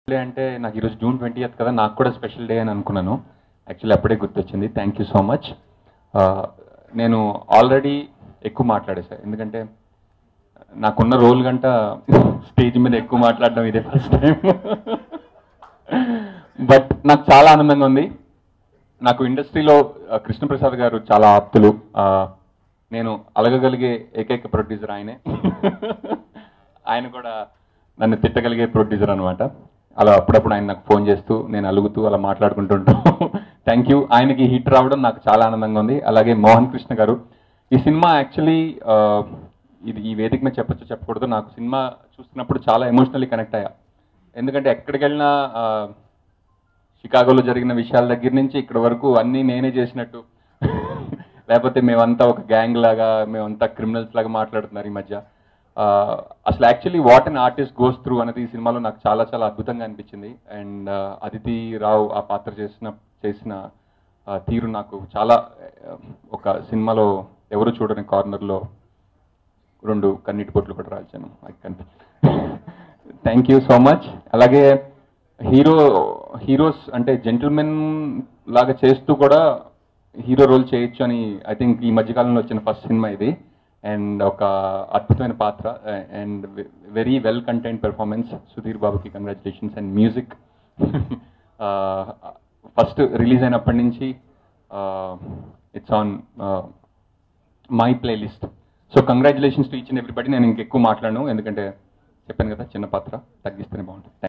day అంటే నాకు ఈరోజు జూన్ ట్వంటీ కదా నాకు కూడా స్పెషల్ డే అని అనుకున్నాను యాక్చువల్లీ అప్పుడే గుర్తొచ్చింది థ్యాంక్ యూ సో మచ్ నేను ఆల్రెడీ ఎక్కువ మాట్లాడేశాను ఎందుకంటే నాకున్న రోల్ గంట స్టేజ్ మీద ఎక్కువ మాట్లాడడం ఇదే ఫస్ట్ టైం బట్ నాకు చాలా ఆనందంగా ఉంది నాకు ఇండస్ట్రీలో ఆ, కృష్ణప్రసాద్ గారు చాలా ఆప్తులు ఆ, నేను అలగగలిగే ఏకైక ప్రొడ్యూసర్ ఆయనే ఆయన కూడా నన్ను తిట్టగలిగే ప్రొడ్యూసర్ అనమాట అలా అప్పుడప్పుడు ఆయన నాకు ఫోన్ చేస్తూ నేను అలుగుతూ అలా మాట్లాడుకుంటుంటాం థ్యాంక్ యూ ఆయనకి హిట్ రావడం నాకు చాలా ఆనందంగా ఉంది అలాగే మోహన్ కృష్ణ గారు ఈ సినిమా యాక్చువల్లీ ఇది ఈ వేదిక మీద చెప్పచ్చు చెప్పకూడదు నాకు సినిమా చూస్తున్నప్పుడు చాలా ఎమోషనల్లీ కనెక్ట్ అయ్యా ఎందుకంటే ఎక్కడికి వెళ్ళినా ఆ, షికాగోలో జరిగిన విషయాల దగ్గర నుంచి ఇక్కడ వరకు అన్నీ నేనే చేసినట్టు లేకపోతే మేమంతా ఒక గ్యాంగ్ లాగా మేమంతా క్రిమినల్స్ లాగా మాట్లాడుతున్నారు ఈ మధ్య ఆ, అసలు actually what an artist goes through అనేది ఈ సినిమాలో నాకు చాలా చాలా అద్భుతంగా అనిపించింది అండ్ అదితి రావు ఆ పాత్ర చేసిన చేసిన ఆ, తీరు నాకు చాలా ఆ, ఒక సినిమాలో ఎవరు చూడని కార్నర్లో రెండు కన్నీటి బొట్లు కూడా రాల్చాను థ్యాంక్ యూ సో మచ్ అలాగే హీరో హీరోస్ అంటే జెంటిల్మెన్ లాగా చేస్తూ కూడా హీరో రోల్ చేయొచ్చు అని ఐ థింక్ ఈ మధ్యకాలంలో వచ్చిన ఫస్ట్ సినిమా ఇది అండ్ ఒక అద్భుతమైన పాత్ర and very well content performance Sudheer బాబుకి congratulations and music first release అయినప్పటి నుంచి it's on my playlist so congratulations to each and everybody నేను ఇంకెక్కువ మాట్లాడను ఎందుకంటే చెప్పాను కదా చిన్న పాత్ర తగ్గిస్తేనే బాగుంటుంది